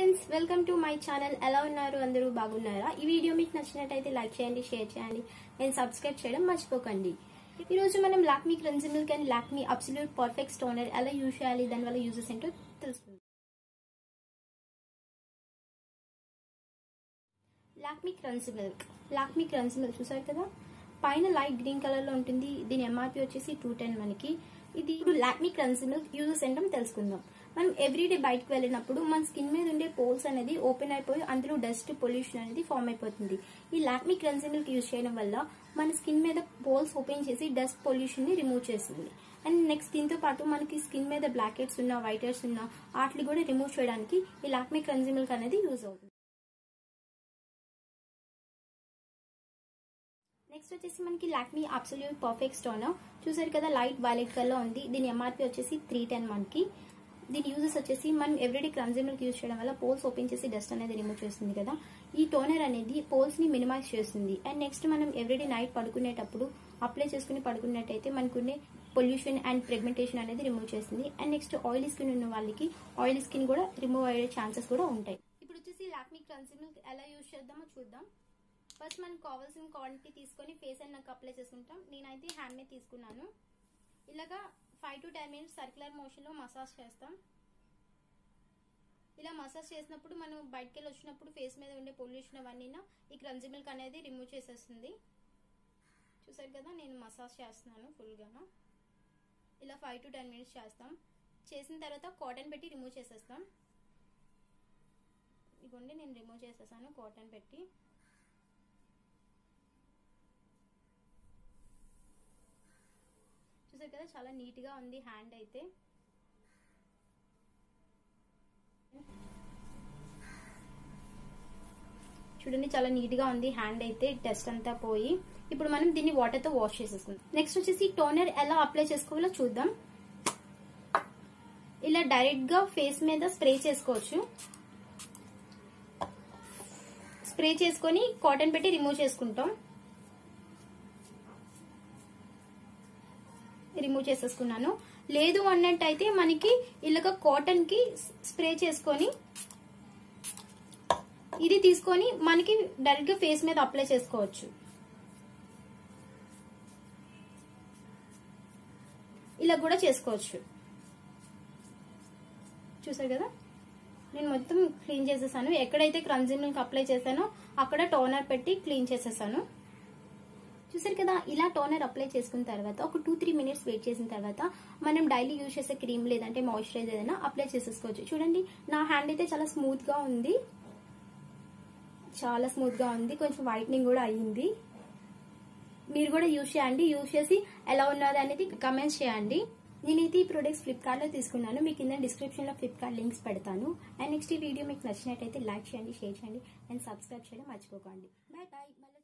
friends welcome to my channel ఎలా ఉన్నారు అందరూ బాగున్నారా ఈ వీడియో మీకు నచ్చినట్టయితే లైక్ చేయండి షేర్ చేయండి అండ్ సబ్స్క్రైబ్ చేయడం మర్చిపోకండి ఈ రోజు మనం Lakme cleansing milk and Lakme absolute perfect toner ఎలా యూజ్ చేయాలి దానివల్ల యూజెస్ ఏంటో తెలుసుకుందాం Lakme cleansing milk Lakme cleansing milk చూసారు కదా పైన లైట్ గ్రీన్ కలర్ లో ఉంటుంది దీని ఎంఆర్పి వచ్చేసి టూ టెన్ మనకి ఇది ఇప్పుడు లాక్మీ క్రన్సీ మిల్క్ యూజెస్ ఏంటో తెలుసుకుందాం మనం ఎవ్రీడే బయటకు వెళ్ళినప్పుడు మన స్కిన్ మీద ఉండే పోల్స్ అనేది ఓపెన్ అయిపోయి అందులో డస్ట్ పొల్యూషన్ అనేది ఫామ్ అయిపోతుంది ఈ లాక్మీ క్రన్సీ మిల్క్ యూజ్ చేయడం వల్ల మన స్కిన్ మీద పోల్స్ ఓపెన్ చేసి డస్ట్ పొల్యూషన్ ని రిమూవ్ చేస్తుంది అండ్ నెక్స్ట్ దీంతో పాటు మనకి స్కిన్ మీద బ్లాక్ హెడ్స్ ఉన్నా వైట్ హెడ్స్ ఉన్నా వాటిని కూడా రిమూవ్ చేయడానికి ఈ లాక్మీ క్రన్సీ మిల్క్ అనేది యూజ్ అవుతుంది నెక్స్ట్ వచ్చేసి మనకి లాక్మీ అబ్సల్యూట్ పర్ఫెక్ట్ స్టోనర్ చూసారు కదా లైట్ వైలెట్ కలర్ లో ఉంది దీని ఎంఆర్పి వచ్చేసి త్రీ టెన్ మనకి దీని యూజెస్ వచ్చేసి మనం ఎవ్రీడే క్రన్జీ మిల్క్ యూజ్ చేయడం వల్ల పోల్స్ ఓపెన్ చేసి డస్ట్ అనేది రిమూవ్ చేస్తుంది కదా ఈ టోనర్ అనేది పోల్స్ ని మినిమైజ్ చేస్తుంది అండ్ నెక్స్ట్ మనం ఎవ్రీడే నైట్ పడుకునేటప్పుడు అప్లై చేసుకుని పడుకున్నట్టయితే మనకునే పొల్యూషన్ అండ్ ప్రెగ్మెంటేషన్ అనేది రిమూవ్ చేస్తుంది అండ్ నెక్స్ట్ ఆయిల్ స్కిన్ ఉన్న వాళ్ళకి ఆయిల్ స్కిన్ కూడా రిమూవ్ అయ్యే ఛాన్సెస్ కూడా ఉంటాయి ఇప్పుడు వచ్చేసి లాక్మీ క్రన్సీ మిల్క్ ఎలా యూజ్ చేద్దామో చూద్దాం ఫస్ట్ మనకు కావాల్సిన క్వాంటిటీ తీసుకొని ఫేస్ అండ్ నాకు అప్లై చేసుకుంటాం నేనైతే హ్యాండ్ మీద తీసుకున్నాను ఇలాగా five to ten minutes circular motion లో మసాజ్ చేస్తాం ఇలా మసాజ్ చేసినప్పుడు మనం బయటకు వెళ్ళి వచ్చినప్పుడు ఫేస్ మీద ఉండే పొల్యూషన్ అవన్నీ ఈ క్రంజీ మిల్క్ అనేది రిమూవ్ చేసేస్తుంది చూసారు కదా నేను మసాజ్ చేస్తున్నాను ఫుల్గా ఇలా ఫైవ్ టు టెన్ మినిట్స్ చేస్తాం చేసిన తర్వాత కాటన్ పెట్టి రిమూవ్ చేసేస్తాం ఇదిగోండి నేను రిమూవ్ చేసేసాను కాటన్ పెట్టి చూసారు కదా చాలా నీట్ గా ఉంది హ్యాండ్ అయితే చూడండి చాలా నీట్ గా ఉంది హ్యాండ్ అయితే టెస్ట్ అంతా పోయి ఇప్పుడు మనం దీన్ని వాటర్ తో వాష్ చేసేసుకుందాం నెక్స్ట్ వచ్చేసి టోనర్ ఎలా అప్లై చేసుకోవాలో చూద్దాం ఇలా డైరెక్ట్ గా ఫేస్ మీద స్ప్రే చేసుకోవచ్చు స్ప్రే చేసుకొని కాటన్ పెట్టి రిమూవ్ చేసుకుంటాం రిమూవ్ చేసేసుకున్నాను లేదు అన్నట్టయితే మనకి ఇలాగ కాటన్ కి స్ప్రే చేసుకొని ఇది తీసుకొని మనకి డైరెక్ట్ గా ఫేస్ మీద అప్లై చేసుకోవచ్చు ఇలా కూడా చేసుకోవచ్చు చూసారు కదా నేను మొత్తం క్లీన్ చేసేసాను ఎక్కడైతే క్రంజీ మిల్క్ అప్లై చేశానో అక్కడ టోనర్ పెట్టి క్లీన్ చేసేసాను చూసారు కదా ఇలా టోనర్ అప్లై చేసుకున్న తర్వాత ఒక టూ త్రీ మినిట్స్ వెయిట్ చేసిన తర్వాత మనం డైలీ యూజ్ చేసే క్రీమ్ లేదంటే మాయిశ్చరైజర్ ఏదైనా అప్లై చేసేసుకోవచ్చు చూడండి నా హ్యాండ్ అయితే చాలా స్మూత్ గా ఉంది చాలా స్మూత్ గా ఉంది కొంచెం వైట్నింగ్ కూడా అయ్యింది మీరు కూడా యూజ్ చేయండి యూజ్ చేసి ఎలా ఉన్నది అనేది కమెంట్స్ చేయండి నేనైతే ఈ ప్రొడక్ట్స్ ఫ్లిప్కార్ట్ లో తీసుకున్నాను మీకు కింద డిస్క్రిప్షన్ లో ఫ్లిప్కార్ట్ లింక్స్ పెడతాను అండ్ నెక్స్ట్ ఈ వీడియో మీకు నచ్చినట్టయితే లైక్ చేయండి షేర్ చేయండి అండ్ సబ్స్క్రైబ్ చేయడం మర్చిపోకండి బాయ్ బాయ్